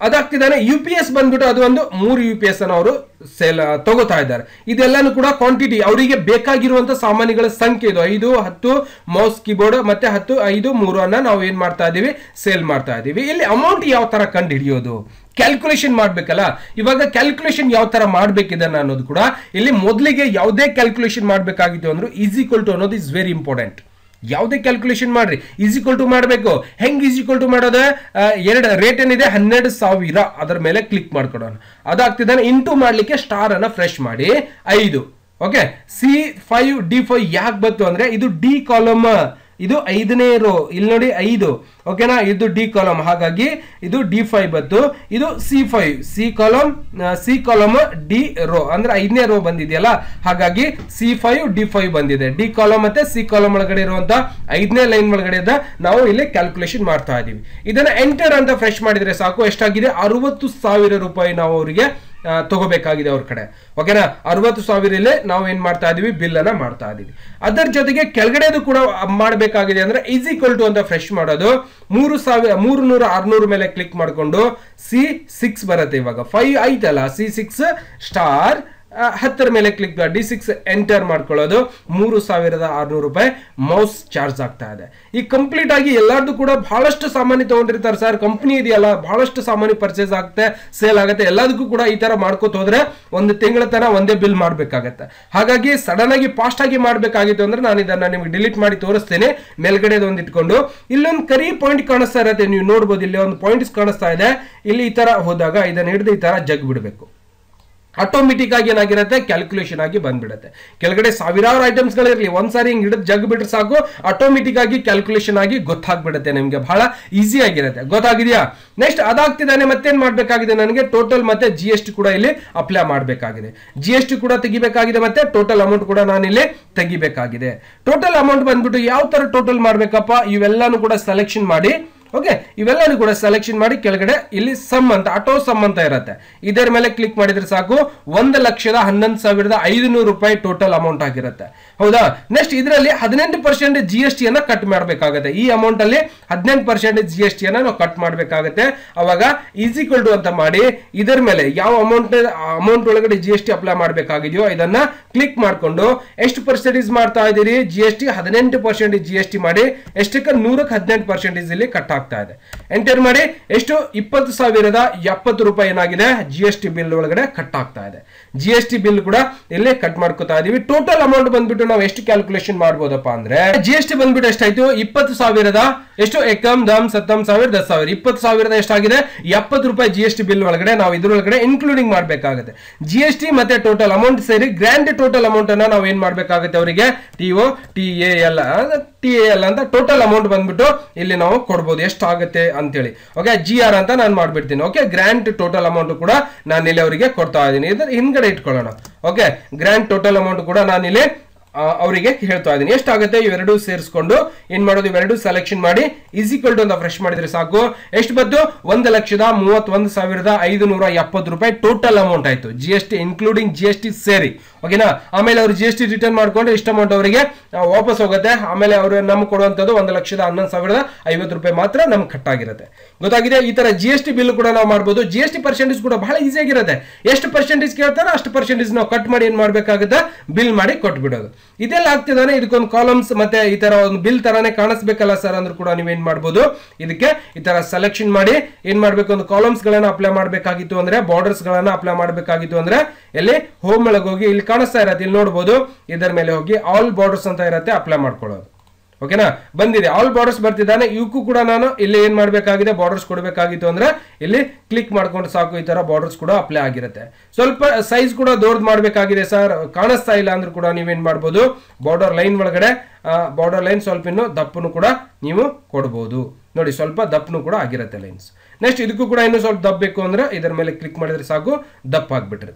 ಅದಾಗ್ತಿದ್ದಾನೆ ಯು ಪಿ ಎಸ್ ಬಂದ್ಬಿಟ್ಟು ಅದು ಒಂದು ಮೂರು ಯು ಪಿ ಎಸ್ ಅನ್ನು ಅವರು ಸೇಲ್ ತಗೋತಾ ಇದ್ದಾರೆ ಇದೆಲ್ಲಾನು ಕೂಡ ಕ್ವಾಂಟಿಟಿ ಅವರಿಗೆ ಬೇಕಾಗಿರುವಂತ ಸಾಮಾನುಗಳ ಸಂಖ್ಯೆ ಇದು ಐದು ಹತ್ತು ಮೌಸ್ ಕೀಬೋರ್ಡ್ ಮತ್ತೆ ಹತ್ತು ಐದು ಮೂರು ಅನ್ನ ನಾವು ಏನ್ ಮಾಡ್ತಾ ಇದೀವಿ ಸೇಲ್ ಮಾಡ್ತಾ ಇದೀವಿ ಇಲ್ಲಿ ಅಮೌಂಟ್ ಯಾವ ತರ ಕಂಡು ಹಿಡಿಯೋದು ಕ್ಯಾಲ್ಕುಲೇಷನ್ ಮಾಡ್ಬೇಕಲ್ಲ ಇವಾಗ ಕ್ಯಾಲ್ಕುಲೇಷನ್ ಯಾವ ತರ ಮಾಡ್ಬೇಕಿದನ್ನ ಅನ್ನೋದು ಕೂಡ ಇಲ್ಲಿ ಮೊದಲಿಗೆ ಯಾವುದೇ ಕ್ಯಾಲ್ಕುಲೇಷನ್ ಮಾಡ್ಬೇಕಾಗಿತ್ತು ಅಂದ್ರೆ ಈಸ್ ಈಕ್ವಲ್ ಟು ಅನ್ನೋದು ಇಸ್ ವೆರಿ ಇಂಪಾರ್ಟೆಂಟ್ ಯಾವುದೇ ಕ್ಯಾಲ್ಕುಲೇಷನ್ ಮಾಡ್ರಿ ಈಸ್ ಈಕ್ವಲ್ ಟು ಮಾಡಬೇಕು ಹೆಂಗ್ ಈಸ್ ಈಕ್ವಲ್ ಟು ಮಾಡೋದು ಎರಡು ರೇಟ್ ಏನಿದೆ ಹನ್ನೆರಡು ಸಾವಿರ ಅದರ ಮೇಲೆ ಕ್ಲಿಕ್ ಮಾಡ್ಕೊಡೋಣ ಅದಾಗ್ತಿದ್ದಾನೆ ಇಂಟು ಮಾಡ್ಲಿಕ್ಕೆ ಸ್ಟಾರ್ ಅನ್ನ ಫ್ರೆಶ್ ಮಾಡಿ ಐದು okay C five D five ಯಾಕೆ ಬಂತು ಅಂದ್ರೆ ಇದು ಡಿ ಕಾಲಮ್ ಇದು ಐದನೇ ರೋ ಇಲ್ಲಿ ನೋಡಿ ಐದು ಓಕೆನಾ ಇದು ಡಿ ಕಾಲಮ್ ಹಾಗಾಗಿ ಇದು ಡಿ ಫೈವ್ ಬಂತು ಇದು C five C column C column D row ಅಂದ್ರೆ ಐದನೇ ರೋ ಬಂದಿದೆಯಲ್ಲ ಹಾಗಾಗಿ ಸಿ ಫೈವ್ ಡಿ ಫೈವ್ ಬಂದಿದೆ ಡಿ ಕಾಲಮ್ ಮತ್ತೆ ಸಿ ಕಾಲಮ್ ಒಳಗಡೆ ಇರುವಂತ ಐದನೇ ಲೈನ್ ಒಳಗಡೆ ಇದ್ದ ನಾವು ಇಲ್ಲಿ ಕ್ಯಾಲ್ಕುಲೇಷನ್ ಮಾಡ್ತಾ ಇದೀವಿ ಇದನ್ನ ಎಂಟರ್ ಅಂತ ಫ್ರೆಶ್ ಮಾಡಿದ್ರೆ ಸಾಕು ಎಷ್ಟಾಗಿದೆ ಅರವತ್ತು ಸಾವಿರ ರೂಪಾಯಿ ನಾವು ಅವರಿಗೆ ಆ, ತಗೋಬೇಕಾಗಿದೆ ಅವ್ರ ಕಡೆ ಓಕೆನಾ ಅರವತ್ತು ಸಾವಿರ ಇಲ್ಲಿ ನಾವು ಏನ್ ಮಾಡ್ತಾ ಇದೀವಿ ಬಿಲ್ ಅನ್ನ ಮಾಡ್ತಾ ಇದೀವಿ ಅದರ ಜೊತೆಗೆ ಕೆಳಗಡೆದು ಕೂಡ ಮಾಡಬೇಕಾಗಿದೆ ಅಂದ್ರೆ ಈಸ್ ಈಕ್ವಲ್ ಟು ಅಂತ ಫ್ರೆಶ್ ಮಾಡೋದು ಮೂರು ಸಾವಿರ ಮೂರು ನೂರ ಆರ್ನೂರು ಮೇಲೆ ಕ್ಲಿಕ್ ಮಾಡಿಕೊಂಡು ಸಿ ಸಿಕ್ಸ್ ಬರುತ್ತೆ ಇವಾಗ ಫೈವ್ ಐತಲ್ಲ ಸಿ ಸಿಕ್ಸ್ ಸ್ಟಾರ್ ಆ, ಹತ್ತರ ಮೇಲೆ ಕ್ಲಿಕ್ ಡಿ ಸಿಕ್ಸ್ ಎಂಟರ್ ಮಾಡ್ಕೊಳ್ಳೋದು ಮೂರು ಸಾವಿರದ ಆರ್ನೂರು ರೂಪಾಯಿ ಮೌಸ್ ಚಾರ್ಜ್ ಆಗ್ತಾ ಇದೆ ಈ ಕಂಪ್ಲೀಟ್ ಆಗಿ ಎಲ್ಲಾರ್ದು ಕೂಡ ಬಹಳಷ್ಟು ಸಾಮಾನ್ಯ ತಗೊಂಡಿರ್ತಾರೆ ಸರ್ ಕಂಪ್ನಿ ಇದೆಯಲ್ಲ ಬಹಳಷ್ಟು ಸಾಮಾನ್ಯ ಪರ್ಚೇಸ್ ಆಗುತ್ತೆ ಸೇಲ್ ಆಗುತ್ತೆ ಎಲ್ಲದಕ್ಕೂ ಕೂಡ ಈ ತರ ಮಾಡ್ಕೋತ ಹೋದ್ರೆ ಒಂದು ತಿಂಗಳ ತನ ಒಂದೇ ಬಿಲ್ ಮಾಡ್ಬೇಕಾಗತ್ತೆ ಹಾಗಾಗಿ ಸಡನ್ ಆಗಿ ಫಾಸ್ಟ್ ಆಗಿ ಮಾಡ್ಬೇಕಾಗಿತ್ತು ಅಂದ್ರೆ ನಾನು ಇದನ್ನ ನಿಮ್ಗೆ ಡಿಲೀಟ್ ಮಾಡಿ ತೋರಿಸ್ತೇನೆ ಮೇಲ್ಗಡೆ ಒಂದು ಇಟ್ಕೊಂಡು ಇಲ್ಲೊಂದು ಕರಿ ಪಾಯಿಂಟ್ ಕಾಣಿಸ್ತಾ ಇರತ್ತೆ ನೀವು ನೋಡ್ಬೋದು ಇಲ್ಲಿ ಒಂದು ಪಾಯಿಂಟ್ಸ್ ಕಾಣಿಸ್ತಾ ಇದೆ ಇಲ್ಲಿ ಈ ತರ ಹೋದಾಗ ಇದನ್ನ ಹಿಡಿದು ಈ ತರ ಜಗ್ ಬಿಡಬೇಕು ಆಟೋಮೆಟಿಕ್ ಆಗಿ ಏನಾಗಿರುತ್ತೆ ಕ್ಯಾಲ್ಕುಲೇಷನ್ ಆಗಿ ಬಂದ್ಬಿಡುತ್ತೆ ಕೆಳಗಡೆ ಸಾವಿರಾರು ಐಟಮ್ಸ್ ಗಳಿರಲಿ ಒಂದ್ಸಾರಿ ಹಿಂಗ್ ಹಿಡಿದು ಜಗ್ ಬಿಟ್ರೆ ಸಾಕು ಆಟೋಮೆಟಿಕ್ ಆಗಿ ಕ್ಯಾಲ್ಕುಲೇಷನ್ ಆಗಿ ಗೊತ್ತಾಗ್ಬಿಡುತ್ತೆ ನಿಮ್ಗೆ ಬಹಳ ಈಸಿ ಆಗಿರುತ್ತೆ ಗೊತ್ತಾಗಿದೆಯಾ ನೆಕ್ಸ್ಟ್ ಅದಾಗ್ತಿದ್ದಾನೆ ಮತ್ತೇನ್ ಮಾಡ್ಬೇಕಾಗಿದೆ ನನಗೆ ಟೋಟಲ್ ಮತ್ತೆ ಜಿ ಎಸ್ ಟಿ ಕೂಡ ಇಲ್ಲಿ ಅಪ್ಲೈ ಮಾಡಬೇಕಾಗಿದೆ ಜಿ ಎಸ್ ಟಿ ಕೂಡ ತೆಗಿಬೇಕಾಗಿದೆ ಮತ್ತೆ ಟೋಟಲ್ ಅಮೌಂಟ್ ಕೂಡ ನಾನು ಇಲ್ಲಿ ತೆಗಿಬೇಕಾಗಿದೆ ಟೋಟಲ್ ಅಮೌಂಟ್ ಬಂದ್ಬಿಟ್ಟು ಯಾವ ತರ ಟೋಟಲ್ ಮಾಡ್ಬೇಕಪ್ಪ ಇವೆಲ್ಲಾನು ಕೂಡ ಸೆಲೆಕ್ಷನ್ ಮಾಡಿ ಓಕೆ ಇವೆಲ್ಲನೂ ಕೂಡ ಸೆಲೆಕ್ಷನ್ ಮಾಡಿ ಕೆಳಗಡೆ ಇಲ್ಲಿ ಸಮ್ ಅಂತ ಆಟೋ ಸಮ್ ಅಂತ ಇರುತ್ತೆ ಇದರ ಮೇಲೆ ಕ್ಲಿಕ್ ಮಾಡಿದ್ರೆ ಸಾಕು ಒಂದು ಲಕ್ಷದ ಹನ್ನೊಂದು ಸಾವಿರದ ಐದುನೂರು ರೂಪಾಯಿ ಟೋಟಲ್ ಅಮೌಂಟ್ ಆಗಿರುತ್ತೆ ಹೌದಾ ನೆಕ್ಸ್ಟ್ ಇದರಲ್ಲಿ ಹದಿನೆಂಟು ಪರ್ಸೆಂಟ್ ಜಿ ಎಸ್ ಟಿ ಅನ್ನ ಕಟ್ ಮಾಡಬೇಕಾಗುತ್ತೆ ಈ ಅಮೌಂಟ್ ಅಲ್ಲಿ ಹದಿನೆಂಟು ಪರ್ಸೆಂಟ್ ಜಿ ಎಸ್ ಟಿ ಅನ್ನ ನಾವು ಕಟ್ ಮಾಡಬೇಕಾಗುತ್ತೆ ಅವಾಗ ಈಸಿಕ್ವಲ್ ಟು ಅಂತ ಮಾಡಿ ಇದರ ಮೇಲೆ ಯಾವ ಅಮೌಂಟ್ ಅಮೌಂಟ್ ಒಳಗಡೆ ಜಿ ಎಸ್ ಟಿ ಅಪ್ಲೈ ಮಾಡಬೇಕಾಗಿದೆಯೋ ಇದನ್ನ ಕ್ಲಿಕ್ ಮಾಡಿಕೊಂಡು ಎಷ್ಟು ಪರ್ಸೆಂಟೇಜ್ ಮಾಡ್ತಾ ಇದ್ದೀರಿ ಜಿ ಎಸ್ ಟಿ ಹದಿನೆಂಟು ಪರ್ಸೆಂಟೇಜ್ ಜಿ ಎಸ್ ಟಿ ಮಾಡಿ ಎಷ್ಟಕ್ಕೆ ನೂರಕ್ಕೆ ಹದಿನೆಂಟು ಪರ್ಸೆಂಟೇಜ್ ಇಲ್ಲಿ ಕಟ್ ಆಗ್ತಾ ಇದೆ ಎಂಟರ್ ಮಾಡಿ ಎಷ್ಟು ಇಪ್ಪತ್ತು ಸಾವಿರದ ಎಪ್ಪತ್ತು ರೂಪಾಯಿ ಏನಾಗಿದೆ ಜಿ ಎಸ್ ಟಿ ಬಿಲ್ ಒಳಗಡೆ ಕಟ್ ಆಗ್ತಾ ಇದೆ ಜಿ ಎಸ್ ಟಿ ಬಿಲ್ ಕೂಡ ಇಲ್ಲಿ ಕಟ್ ಮಾಡ್ಕೋತಾ ಇದೀವಿ ಟೋಟಲ್ ಅಮೌಂಟ್ ಬಂದ್ಬಿಟ್ಟು ನಾವು ಎಷ್ಟು ಕ್ಯಾಲ್ಕುಲೇಷನ್ ಮಾಡ್ಬೋದಪ್ಪ ಅಂದ್ರೆ ಜಿ ಎಸ್ ಟಿ ಬಂದ್ಬಿಟ್ಟು ಎಷ್ಟಾಯ್ತು ಇಪ್ಪತ್ತು ಸಾವಿರದ ಎಷ್ಟು ಎಕಮ್ ದಮ್ ಸತ್ತಮ್ ಸಾವಿರ ದಸ್ ಸಾವಿರ ಇಪ್ಪತ್ತು ಸಾವಿರದ ಎಷ್ಟಾಗಿದೆ ಎಪ್ಪತ್ತು ರೂಪಾಯಿ ಜಿ ಎಸ್ ಟಿ ಬಿಲ್ ಒಳಗಡೆ ನಾವು ಇದ್ರೊಳಗಡೆ ಇನ್ಕ್ಲೂಡಿಂಗ್ ಮಾಡಬೇಕಾಗುತ್ತೆ ಜಿ ಎಸ್ ಟಿ ಮತ್ತೆ ಟೋಟಲ್ ಅಮೌಂಟ್ ಸೇರಿ ಗ್ರ್ಯಾಂಡ್ ಟೋಟಲ್ ಅಮೌಂಟ್ ಅನ್ನ ನಾವು ಏನ್ ಮಾಡ್ಬೇಕಾಗುತ್ತೆ ಅವರಿಗೆ T O T A L T A L ಅಂತ ಟೋಟಲ್ ಅಮೌಂಟ್ ಬಂದ್ಬಿಟ್ಟು ಇಲ್ಲಿ ನಾವು ಕೊಡ್ಬೋದು ಎಷ್ಟಾಗುತ್ತೆ ಅಂತೇಳಿ ಓಕೆ ಜಿ ಆರ್ ಅಂತ ನಾನು ಮಾಡ್ಬಿಡ್ತೀನಿ ಓಕೆ ಗ್ರ್ಯಾಂಡ್ ಟೋಟಲ್ ಅಮೌಂಟ್ ಕೂಡ ನಾನು ಇಲ್ಲಿ ಅವರಿಗೆ ಕೊಡ್ತಾ ಇದ್ದೀನಿ ಇದ್ರ ಹಿಂದ್ಗಡೆ ಇಟ್ಕೊಳ್ಳೋಣ ಓಕೆ ಗ್ರ್ಯಾಂಡ್ ಟೋಟಲ್ ಅಮೌಂಟ್ ಕೂಡ ನಾನು ಇಲ್ಲಿ ಆ, ಅವರಿಗೆ ಹೇಳ್ತಾ ಇದ್ದೀನಿ ಎಷ್ಟಾಗುತ್ತೆ ಇವೆರಡು ಸೇರಿಸ್ಕೊಂಡು ಏನ್ ಮಾಡೋದು ಇವೆರಡು ಸೆಲೆಕ್ಷನ್ ಮಾಡಿ ಈಸಿಕ್ವಲ್ ಟು ಅಂತ ಫ್ರೆಶ್ ಮಾಡಿದ್ರೆ ಸಾಕು ಎಷ್ಟು ಬಂತು ಒಂದು ಲಕ್ಷದ ಮೂವತ್ತೊಂದು ಸಾವಿರದ ಐದು ನೂರ ಎಪ್ಪತ್ತು ರೂಪಾಯಿ ಟೋಟಲ್ ಅಮೌಂಟ್ ಆಯ್ತು G S T including G S T ಸೇರಿ ಓಕೆನಾ ಆಮೇಲೆ ಅವ್ರು ಜಿ ಎಸ್ ಟಿ ರಿಟರ್ನ್ ಮಾಡ್ಕೊಂಡು ಇಷ್ಟು ಅಮೌಂಟ್ ಅವರಿಗೆ ಆ, ವಾಪಸ್ ಹೋಗುತ್ತೆ ಆಮೇಲೆ ಅವರು ನಮ್ಗೆ ಕೊಡುವಂಥದ್ದು ಒಂದು ಲಕ್ಷದ ಹನ್ನೊಂದು ಸಾವಿರದ ಐವತ್ತು ರೂಪಾಯಿ ಮಾತ್ರ ನಮ್ಗೆ ಕಟ್ ಆಗಿರುತ್ತೆ ಗೊತ್ತಾಗಿದೆ ಈ ತರ ಜಿ ಎಸ್ ಟಿ ಬಿಲ್ ಕೂಡ ನಾವು ಮಾಡ್ಬೋದು ಜಿ ಎಸ್ ಟಿ ಪರ್ಸೆಂಟೇಜ್ ಕೂಡ ಬಹಳ ಈಸಿ ಆಗಿರುತ್ತೆ ಎಷ್ಟು ಪರ್ಸೆಂಟೇಜ್ ಕೇಳ್ತಾರೋ ಅಷ್ಟು ಪರ್ಸೆಂಟೇಜ್ ನಾವು ಕಟ್ ಮಾಡಿ ಏನ್ ಮಾಡ್ಬೇಕಾಗುತ್ತೆ ಬಿಲ್ ಮಾಡಿ ಕೊಟ್ಬಿಡೋದು ಇದೆಲ್ಲ ಆಗ್ತಿದಾನೆ ಇದಕ್ಕೊಂದು ಕಾಲಮ್ಸ್ ಮತ್ತೆ ಈ ತರ ಒಂದು ಬಿಲ್ ತರಾನೇ ಕಾಣಿಸ್ಬೇಕಲ್ಲ ಸರ್ ಅಂದ್ರೂ ಕೂಡ ನೀವೇನ್ ಮಾಡ್ಬೋದು ಇದಕ್ಕೆ ಈ ತರ ಸೆಲೆಕ್ಷನ್ ಮಾಡಿ ಏನ್ ಮಾಡ್ಬೇಕು ಒಂದು ಕಾಲಮ್ಸ್ ಗಳನ್ನ ಅಪ್ಲೈ ಮಾಡ್ಬೇಕಾಗಿತ್ತು ಅಂದ್ರೆ ಬಾರ್ಡರ್ಸ್ ಗಳನ್ನ ಅಪ್ಲೈ ಮಾಡ್ಬೇಕಾಗಿತ್ತು ಅಂದ್ರೆ ಎಲ್ಲಿ ಹೋಮ್ ಒಳಗೆ ಹೋಗಿ ಇಲ್ಲಿ ಕಾಣಿಸ್ತಾ ಇರತ್ತೆ ಇಲ್ಲಿ ನೋಡ್ಬೋದು ಇದರ ಮೇಲೆ ಹೋಗಿ ಆಲ್ ಬಾರ್ಡರ್ಸ್ ಅಂತ ಇರತ್ತೆ ಅಪ್ಲೈ ಮಾಡ್ಕೊಳ್ಳೋದು ಓಕೆನಾ ಬಂದಿದೆ ಆಲ್ ಬಾರ್ಡರ್ಸ್ ಬರ್ತಿದ್ದಾನೆ ಇವಕ್ಕೂ ಕೂಡ ನಾನು ಇಲ್ಲಿ ಏನ್ ಮಾಡಬೇಕಾಗಿದೆ ಬಾರ್ಡರ್ಸ್ ಕೊಡಬೇಕಾಗಿತ್ತು ಅಂದ್ರೆ ಇಲ್ಲಿ ಕ್ಲಿಕ್ ಮಾಡ್ಕೊಂಡು ಸಾಕು ಈ ತರ ಬಾರ್ಡರ್ಸ್ ಕೂಡ ಅಪ್ಲೈ ಆಗಿರುತ್ತೆ ಸ್ವಲ್ಪ ಸೈಜ್ ಕೂಡ ದೊಡ್ಡದು ಮಾಡಬೇಕಾಗಿದೆ ಸರ್ ಕಾಣಿಸ್ತಾ ಇಲ್ಲ ಅಂದ್ರೂ ಕೂಡ ನೀವೇನ್ ಮಾಡ್ಬೋದು ಬಾರ್ಡರ್ ಲೈನ್ ಒಳಗಡೆ ಬಾರ್ಡರ್ ಲೈನ್ ಸ್ವಲ್ಪ ಇನ್ನು ದಪ್ಪನು ಕೂಡ ನೀವು ಕೊಡ್ಬೋದು ನೋಡಿ ಸ್ವಲ್ಪ ದಪ್ಪನು ಕೂಡ ಆಗಿರುತ್ತೆ ಲೈನ್ಸ್ ನೆಕ್ಸ್ಟ್ ಇದಕ್ಕೂ ಕೂಡ ಇನ್ನೂ ಸ್ವಲ್ಪ ದಪ್ಪ ಬೇಕು ಅಂದ್ರೆ ಇದರ ಮೇಲೆ ಕ್ಲಿಕ್ ಮಾಡಿದ್ರೆ ಸಾಕು ದಪ್ಪ ಆಗ್ಬಿಟ್ಟಿರುತ್ತೆ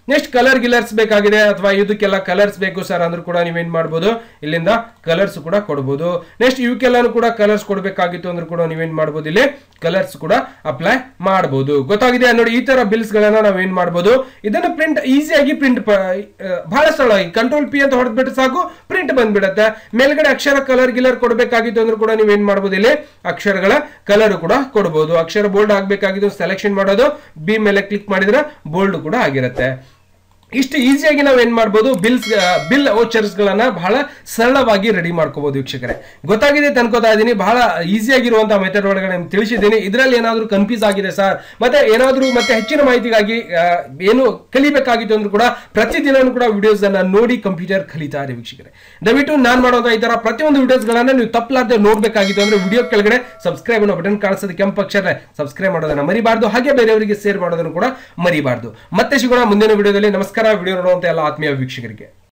ನೆಕ್ಸ್ಟ್ ಕಲರ್ ಗಿಲರ್ಸ್ ಬೇಕಾಗಿದೆ ಅಥವಾ ಇದಕ್ಕೆಲ್ಲ ಕಲರ್ಸ್ ಬೇಕು ಸರ್ ಅಂದ್ರೂ ಕೂಡ ನೀವೇನ್ ಮಾಡ್ಬೋದು ಇಲ್ಲಿಂದ ಕಲರ್ಸ್ ಕೂಡ ಕೊಡ್ಬೋದು ನೆಕ್ಸ್ಟ್ ಇವಕ್ಕೆಲ್ಲಾನು ಕೂಡ ಕಲರ್ಸ್ ಕೊಡಬೇಕಾಗಿತ್ತು ಅಂದ್ರೂ ಕೂಡ ನೀವೇನ್ ಮಾಡ್ಬೋದು ಇಲ್ಲಿ ಕಲರ್ಸ್ ಕೂಡ ಅಪ್ಲೈ ಮಾಡಬಹುದು ಗೊತ್ತಾಗಿದೆ ನೋಡಿ ಈ ತರ ಬಿಲ್ಸ್ ಗಳನ್ನ ನಾವೇನ್ ಮಾಡ್ಬೋದು ಇದನ್ನ ಪ್ರಿಂಟ್ ಈಸಿಯಾಗಿ ಪ್ರಿಂಟ್ ಬಹಳ ಸರಳವಾಗಿ ಕಂಟ್ರೋಲ್ ಪಿ ಅಂತ ಹೊಡೆದ್ಬಿಟ್ಟು ಸಾಕು ಪ್ರಿಂಟ್ ಬಂದ್ಬಿಡತ್ತೆ ಮೇಲ್ಗಡೆ ಅಕ್ಷರ ಕಲರ್ ಗಿಲರ್ ಕೊಡಬೇಕಾಗಿತ್ತು ಅಂದ್ರೂ ಕೂಡ ನೀವೇನ್ ಮಾಡ್ಬೋದು ಇಲ್ಲಿ ಅಕ್ಷರಗಳ ಕಲರ್ ಕೂಡ ಕೊಡಬಹುದು ಅಕ್ಷರ ಬೋಲ್ಡ್ ಆಗ್ಬೇಕಾಗಿದ್ದು ಸೆಲೆಕ್ಷನ್ ಮಾಡೋದು ಬಿ ಮೇಲೆ ಕ್ಲಿಕ್ ಮಾಡಿದ್ರೆ ಬೋಲ್ಡ್ ಕೂಡ ಆಗಿರುತ್ತೆ ಇಷ್ಟು ಈಸಿಯಾಗಿ ನಾವು ಏನ್ ಮಾಡ್ಬೋದು ಬಿಲ್ಸ್ ಬಿಲ್ ವೋಚರ್ಸ್ ಗಳನ್ನ ಬಹಳ ಸರಳವಾಗಿ ರೆಡಿ ಮಾಡ್ಕೋಬಹುದು ವೀಕ್ಷಕರೇ ಗೊತ್ತಾಗಿದೆ ತನ್ಕೋತಾ ಇದ್ದೀನಿ ಬಹಳ ಈಸಿಯಾಗಿರುವಂತಹ ಮೆಥಡ್ ಒಳಗಡೆ ನಿಮ್ಗೆ ತಿಳಿಸಿದ್ದೀನಿ ಇದರಲ್ಲಿ ಏನಾದರೂ ಕನ್ಫ್ಯೂಸ್ ಆಗಿದೆ ಸರ್ ಮತ್ತೆ ಏನಾದರೂ ಮತ್ತೆ ಹೆಚ್ಚಿನ ಮಾಹಿತಿಗಾಗಿ ಆ, ಏನು ಕಲಿಬೇಕಾಗಿತ್ತು ಅಂದ್ರೂ ಕೂಡ ಪ್ರತಿದಿನನೂ ಕೂಡ ವಿಡಿಯೋಸ್ ಅನ್ನ ನೋಡಿ ಕಂಪ್ಯೂಟರ್ ಕಲಿತಾ ಇದೆ ವೀಕ್ಷಕರೇ ದಯವಿಟ್ಟು ನಾನು ಮಾಡುವಂತ ಈ ತರ ಪ್ರತಿಯೊಂದು ವಿಡಿಯೋಸ್ ಗಳನ್ನ ನೀವು ತಪ್ಪಲಾರ್ದೆ ನೋಡ್ಬೇಕಾಗಿತ್ತು ಅಂದ್ರೆ ವಿಡಿಯೋ ಕೆಳಗಡೆ ಸಬ್ಸ್ಕ್ರೈಬ್ ಅನ್ನೋ ಬಟನ್ ಕಾಣಿಸೋದು ಕೆಂಪು ಅಕ್ಷರ ಸಬ್ಸ್ಕ್ರೈಬ್ ಮಾಡೋದನ್ನ ಮರಿಬಾರ್ದು ಹಾಗೆ ಬೇರೆಯವರಿಗೆ ಶೇರ್ ಮಾಡೋದನ್ನು ಕೂಡ ಮರಿಬಾರ್ದು ಮತ್ತೆ ಸಿಗೋಣ ಮುಂದಿನ ವಿಡಿಯೋದಲ್ಲಿ ನಮಸ್ಕಾರ ವಿಡಿಯೋ ನೋಡುವಂತ ಎಲ್ಲ ಆತ್ಮೀಯ ವೀಕ್ಷಕರಿಗೆ